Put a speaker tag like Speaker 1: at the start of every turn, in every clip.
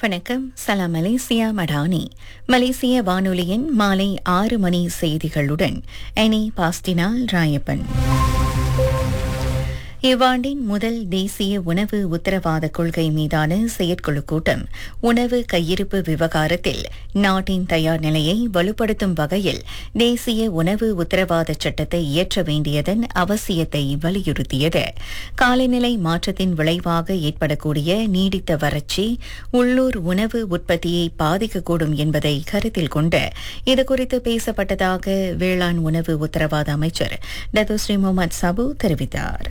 Speaker 1: வணக்கம் சலாம் மலேசியா மடானி மலேசிய வானொலியின் மாலை ஆறு மணி செய்திகளுடன் எனி பாஸ்டினால் ராயப்பன் இவ்வாண்டின் முதல் தேசிய உணவு உத்தரவாத கொள்கை மீதான செயற்குழு கூட்டம் உணவு கையிருப்பு விவகாரத்தில் நாட்டின் தயார் நிலையை வலுப்படுத்தும் வகையில் தேசிய உணவு உத்தரவாத சட்டத்தை இயற்ற வேண்டியதன் அவசியத்தை வலியுறுத்தியது காலநிலை மாற்றத்தின் விளைவாக ஏற்படக்கூடிய நீடித்த வறட்சி உள்ளூர் உணவு உற்பத்தியை பாதிக்கக்கூடும் என்பதை கருத்தில் கொண்டு இதுகுறித்து பேசப்பட்டதாக வேளாண் உணவு உத்தரவாத அமைச்சர் டத்துஸ்ரீ முகமது சபு தெரிவித்தார்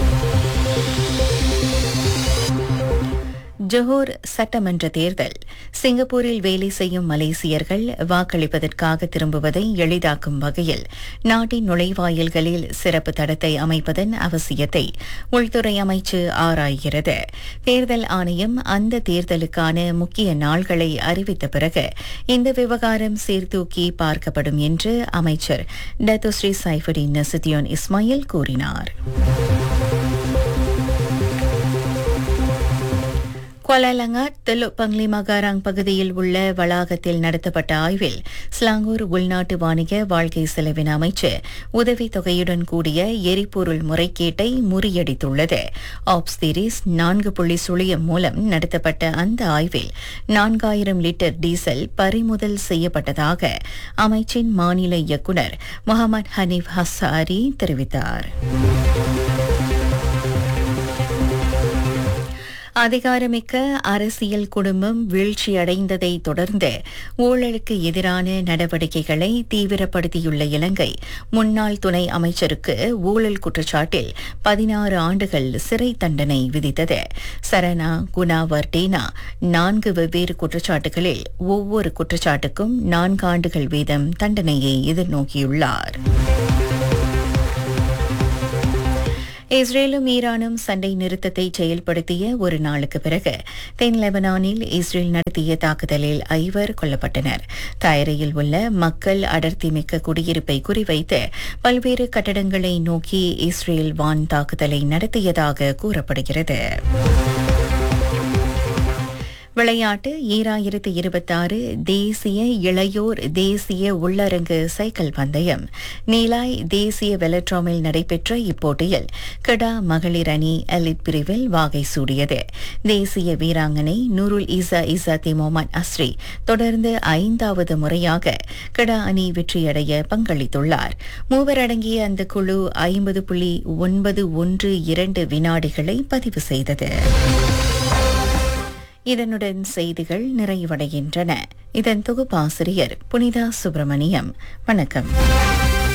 Speaker 1: ஜொஹோர் சட்டமன்ற தேர்தல் சிங்கப்பூரில் வேலை செய்யும் மலேசியர்கள் வாக்களிப்பதற்காக திரும்புவதை எளிதாக்கும் வகையில் நாட்டின் நுழைவாயில்களில் சிறப்பு தடத்தை அமைப்பதன் அவசியத்தை உள்துறை அமைச்சு ஆராய்கிறது தேர்தல் ஆணையம் அந்த தேர்தலுக்கான முக்கிய நாள்களை அறிவித்த பிறகு இந்த விவகாரம் சீர்தூக்கி பார்க்கப்படும் என்று அமைச்சர் டத்துஸ்ரீ சைஃபுடின் நசுதியோன் இஸ்மாயில் கூறினார் குவாலாலங்காட் தெலுக் பங்லி மகாராங் பகுதியில் உள்ள வளாகத்தில் நடத்தப்பட்ட ஆய்வில் ஸ்லாங்கூர் உள்நாட்டு வாணிக வாழ்க்கை செலவின அமைச்சு உதவித் தொகையுடன் கூடிய எரிபொருள் முறைகேட்டை முறியடித்துள்ளது ஆப்ஸ்திரிஸ் நான்கு புள்ளி சுழியம் மூலம் நடத்தப்பட்ட அந்த ஆய்வில் நான்காயிரம் லிட்டர் டீசல் பறிமுதல் செய்யப்பட்டதாக அமைச்சின் மாநில இயக்குநர் முகமது ஹனீப் ஹசாரி தெரிவித்தார் அதிகாரமிக்க அரசியல் குடும்பம் வீழ்ச்சியடைந்ததை தொடர்ந்து ஊழலுக்கு எதிரான நடவடிக்கைகளை தீவிரப்படுத்தியுள்ள இலங்கை முன்னாள் துணை அமைச்சருக்கு ஊழல் குற்றச்சாட்டில் பதினாறு ஆண்டுகள் சிறை தண்டனை விதித்தது சரணா குணாவர்டேனா நான்கு வெவ்வேறு குற்றச்சாட்டுகளில் ஒவ்வொரு குற்றச்சாட்டுக்கும் நான்கு ஆண்டுகள் வீதம் தண்டனையை எதிர்நோக்கியுள்ளார் இஸ்ரேலும் ஈரானும் சண்டை நிறுத்தத்தை செயல்படுத்திய ஒரு நாளுக்கு பிறகு தென் லெபனானில் இஸ்ரேல் நடத்திய தாக்குதலில் ஐவர் கொல்லப்பட்டனர் தாயரையில் உள்ள மக்கள் அடர்த்தி மிக்க குடியிருப்பை குறிவைத்து பல்வேறு கட்டடங்களை நோக்கி இஸ்ரேல் வான் தாக்குதலை நடத்தியதாக கூறப்படுகிறது விளையாட்டு ஈராயிரத்து இருபத்தாறு தேசிய இளையோர் தேசிய உள்ளரங்கு சைக்கிள் பந்தயம் நீலாய் தேசிய வெலட்ராமில் நடைபெற்ற இப்போட்டியில் கிடா மகளிர் அணி எலிட் பிரிவில் வாகை சூடியது தேசிய வீராங்கனை நூருல் இசா இசா திமோமன் அஸ்ரி தொடர்ந்து ஐந்தாவது முறையாக கிடா அணி வெற்றியடைய பங்களித்துள்ளார் மூவர் அடங்கிய அந்த குழு ஐம்பது புள்ளி ஒன்பது ஒன்று இரண்டு வினாடிகளை பதிவு செய்தது இதனுடன் செய்திகள் நிறைவடைகின்றன இதன் தொகுப்பாசிரியர் புனிதா சுப்பிரமணியம் வணக்கம்